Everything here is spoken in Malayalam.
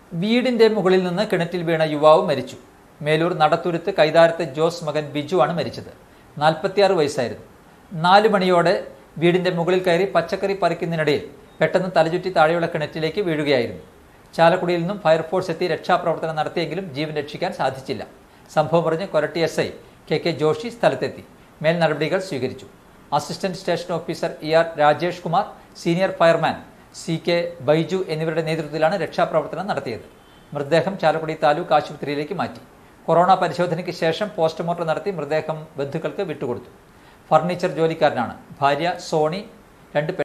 വീടിന്റെ മുകളിൽ നിന്ന് കിണറ്റിൽ വീണ യുവാവ് മരിച്ചു മേലൂർ നടത്തുരുത്ത് കൈതാരത്ത് ജോസ് മകൻ ബിജു ആണ് മരിച്ചത് നാൽപ്പത്തിയാറ് വയസ്സായിരുന്നു നാല് മണിയോടെ വീടിന്റെ മുകളിൽ കയറി പച്ചക്കറി പറിക്കുന്നതിനിടയിൽ പെട്ടെന്ന് തലചുറ്റി താഴെയുള്ള കിണറ്റിലേക്ക് വീഴുകയായിരുന്നു ചാലക്കുടിയിൽ നിന്നും ഫയർഫോഴ്സ് എത്തി രക്ഷാപ്രവർത്തനം നടത്തിയെങ്കിലും ജീവൻ രക്ഷിക്കാൻ സാധിച്ചില്ല സംഭവം പറഞ്ഞ് Koratty S I K K Joshi സ്ഥലത്തെത്തി മേൽ നടപടികൾ സ്വീകരിച്ചു assistant station officer E R Rajesh Kumar senior fireman C K Baiju എന്നിവരുടെ നേതൃത്വത്തിലാണ് രക്ഷാപ്രവർത്തനം നടത്തിയത് മൃതദേഹം ചാലക്കുടി താലൂക്ക് ആശുപത്രിയിലേക്ക് മാറ്റി കൊറോണ പരിശോധനയ്ക്ക് ശേഷം പോസ്റ്റ്മോർട്ടം നടത്തി മൃതദേഹം ബന്ധുക്കൾക്ക് വിട്ടുകൊടുത്തു ഫർണിച്ചർ ജോലിക്കാരനാണ് ഭാര്യ സോണി രണ്ട്